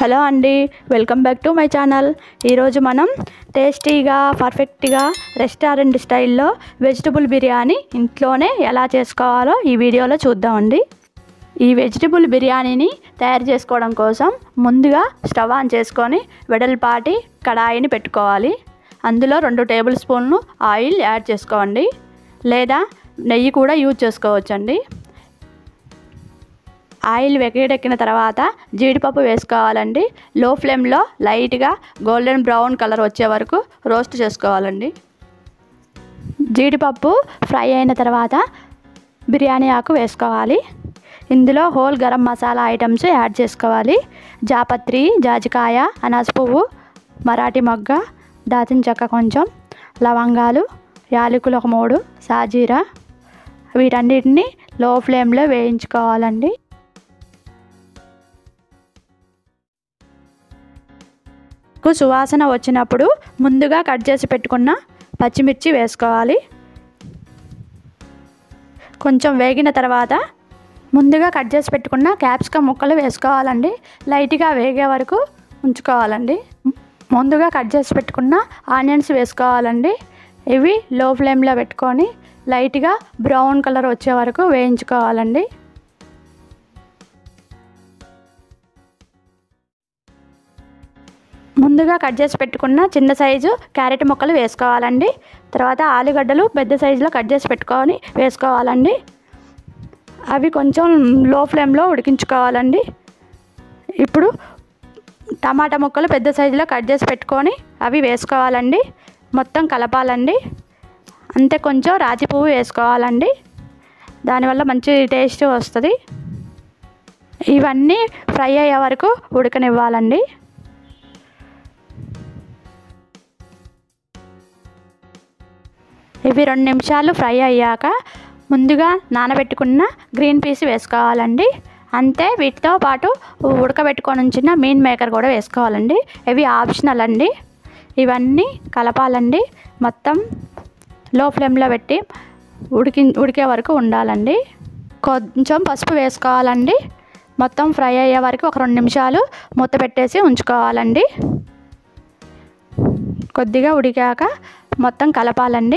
hello అండి welcome back to my channel ఈరోజు మనం టేస్టీగా పర్ఫెక్ట్గా రెస్టారెంట్ స్టైల్లో వెజిటబుల్ బిర్యానీ ఇంట్లోనే ఎలా చేసుకోవాలో ఈ వీడియోలో చూద్దామండి ఈ వెజిటబుల్ బిర్యానీని తయారు చేసుకోవడం కోసం ముందుగా స్టవ్ ఆన్ చేసుకొని వెడల్పాటి కడాయిని పెట్టుకోవాలి అందులో రెండు టేబుల్ స్పూన్లు ఆయిల్ యాడ్ చేసుకోండి లేదా నెయ్యి కూడా యూజ్ చేసుకోవచ్చండి ఆయిల్ వెగడెక్కిన తర్వాత జీడిపప్పు వేసుకోవాలండి లో ఫ్లేమ్లో లైట్గా గోల్డెన్ బ్రౌన్ కలర్ వచ్చే వరకు రోస్ట్ చేసుకోవాలండి జీడిపప్పు ఫ్రై అయిన తర్వాత బిర్యానీ ఆకు వేసుకోవాలి ఇందులో whole garam masala items add చేసుకోవాలి జాపత్రి జాజికాయ అనాస పువ్వు మరాఠీ మొగ్గ దాచిన చెక్క కొంచెం లవంగాలు యాలకులు ఒక మూడు సాజీరా వీటన్నిటిని లో ఫ్లేమ్లో వేయించుకోవాలండి సువాసన వచ్చినప్పుడు ముందుగా కట్ చేసి పెట్టుకున్న పచ్చిమిర్చి వేసుకోవాలి కొంచెం వేగిన తర్వాత ముందుగా కట్ చేసి పెట్టుకున్న క్యాప్సికమ్ ముక్కలు వేసుకోవాలండి లైట్గా వేగే వరకు ఉంచుకోవాలండి ముందుగా కట్ చేసి పెట్టుకున్న ఆనియన్స్ వేసుకోవాలండి ఇవి లో ఫ్లేమ్లో పెట్టుకొని లైట్గా బ్రౌన్ కలర్ వచ్చే వరకు వేయించుకోవాలండి ముందుగా కట్ చేసి పెట్టుకున్న చిన్న సైజు క్యారెట్ ముక్కలు వేసుకోవాలండి తర్వాత ఆలుగడ్డలు పెద్ద సైజులో కట్ చేసి పెట్టుకొని వేసుకోవాలండి అవి కొంచెం లో ఫ్లేమ్లో ఉడికించుకోవాలండి ఇప్పుడు టమాటా ముక్కలు పెద్ద సైజులో కట్ చేసి పెట్టుకొని అవి వేసుకోవాలండి మొత్తం కలపాలండి అంతే కొంచెం రాతి పువ్వు వేసుకోవాలండి దానివల్ల మంచి టేస్ట్ వస్తుంది ఇవన్నీ ఫ్రై అయ్యే వరకు ఉడకనివ్వాలండి ఇవి రెండు నిమిషాలు ఫ్రై అయ్యాక ముందుగా నానబెట్టుకున్న గ్రీన్ పీస్ వేసుకోవాలండి అంతే వీటితో పాటు ఉడకబెట్టుకొని ఉంచిన మీన్ మేకర్ కూడా వేసుకోవాలండి ఇవి ఆప్షనల్ అండి ఇవన్నీ కలపాలండి మొత్తం లో ఫ్లేమ్లో పెట్టి ఉడికి ఉడికే వరకు ఉండాలండి కొంచెం పసుపు వేసుకోవాలండి మొత్తం ఫ్రై అయ్యే వరకు ఒక రెండు నిమిషాలు మూత పెట్టేసి ఉంచుకోవాలండి కొద్దిగా ఉడికాక మొత్తం కలపాలండి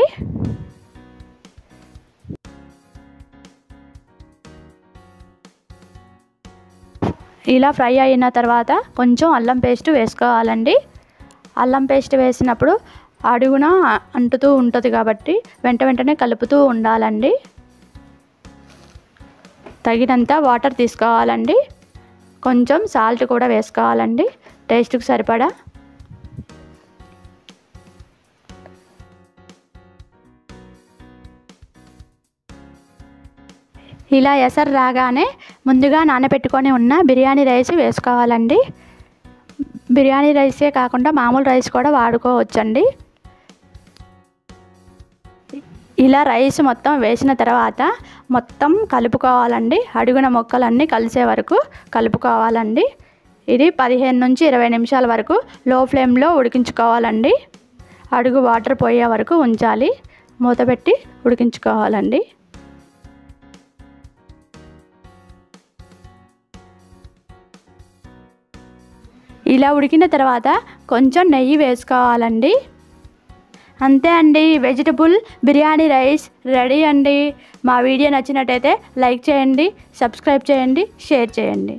ఇలా ఫ్రై అయిన తర్వాత కొంచెం అల్లం పేస్ట్ వేసుకోవాలండి అల్లం పేస్ట్ వేసినప్పుడు అడుగున అంటుతూ ఉంటుంది కాబట్టి వెంట వెంటనే కలుపుతూ ఉండాలండి తగినంత వాటర్ తీసుకోవాలండి కొంచెం సాల్ట్ కూడా వేసుకోవాలండి టేస్ట్కి సరిపడా ఇలా ఎసరు రాగానే ముందుగా నానబెట్టుకొని ఉన్న బిర్యానీ రైస్ వేసుకోవాలండి బిర్యానీ రైసే కాకుండా మామూలు రైస్ కూడా వాడుకోవచ్చండి ఇలా రైస్ మొత్తం వేసిన తర్వాత మొత్తం కలుపుకోవాలండి అడుగున మొక్కలన్నీ కలిసే వరకు కలుపుకోవాలండి ఇది పదిహేను నుంచి ఇరవై నిమిషాల వరకు లో ఫ్లేమ్లో ఉడికించుకోవాలండి అడుగు వాటర్ పోయే వరకు ఉంచాలి మూత పెట్టి ఉడికించుకోవాలండి ఇలా ఉడికిన తర్వాత కొంచెం నెయ్యి వేసుకోవాలండి అంతే అండి వెజిటబుల్ బిర్యానీ రైస్ రెడీ అండి మా వీడియో నచ్చినట్టయితే లైక్ చేయండి సబ్స్క్రైబ్ చేయండి షేర్ చేయండి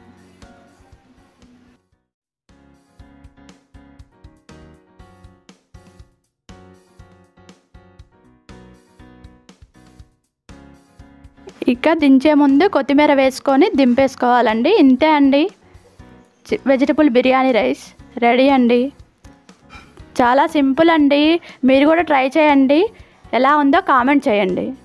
ఇక దించే ముందు కొత్తిమీర వేసుకొని దింపేసుకోవాలండి ఇంతే అండి వెజిటబుల్ బిర్యానీ రైస్ రెడీ అండి చాలా సింపుల్ అండి మీరు కూడా ట్రై చేయండి ఎలా ఉందో కామెంట్ చేయండి